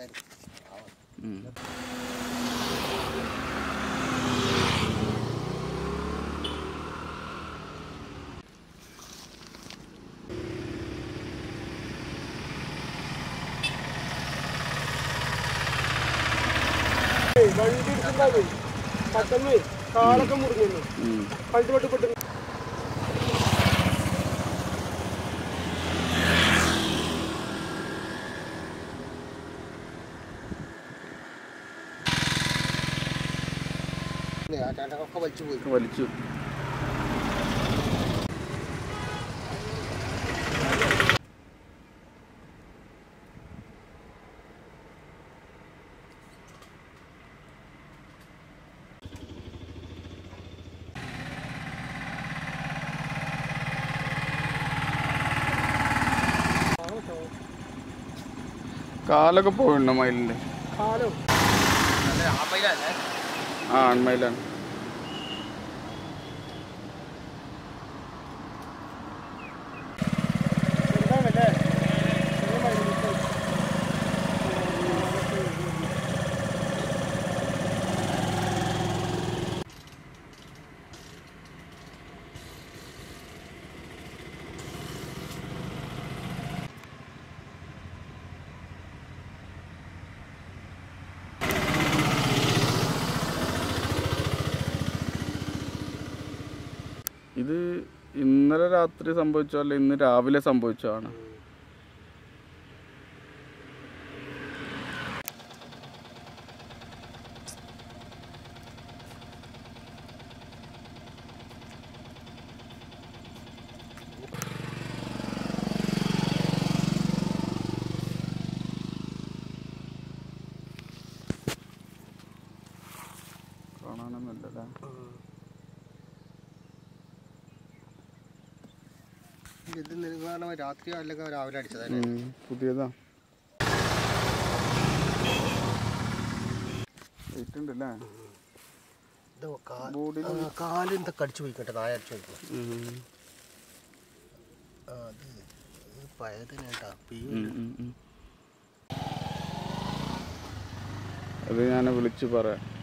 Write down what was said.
ഉം. വണ്ടി എടുത്തിട്ടുണ്ടാവേ പെട്ടെന്ന് കാലൊക്കെ മുറിഞ്ഞു ഉം. പണ്ട് പെട്ട് പെട്ട് ആ ചേട്ടനൊക്കെ വലിച്ചു പോയി വലിച്ചു കാലൊക്കെ പോയിണ്ടോ മയിലിന്റെ കാലോ അമ്മയിലല്ലേ ആ ആൺമയിലാണ് എന്താണല്ലേ ചെറിയ മരുന്ന് ഇത് ഇന്നലെ രാത്രി സംഭവിച്ചോ അല്ല ഇന്ന് രാവിലെ സംഭവിച്ചതാണ് കാണാനൊന്നുമില്ലല്ലേ ഇത് നിങ്ങൾ രാത്രി അല്ലെങ്കിൽ രാവിലെ അടിച്ചതല്ലേ ഉം, പുതിയതാ വെയിറ്റ് ഉണ്ടല്ലേ ഇത് കാ- ബോഡിയിൽ ആ, കാലെന്താ കടിച്ചു പോയിക്കട്ടെ നായ അടിച്ചു പോയിക്കോ ഉം, ആ അത് ഇത് പഴയതിന് കേട്ടാ ഉം, ഉം, ഉം. അത് ഞാൻ വിളിച്ചു പറയാം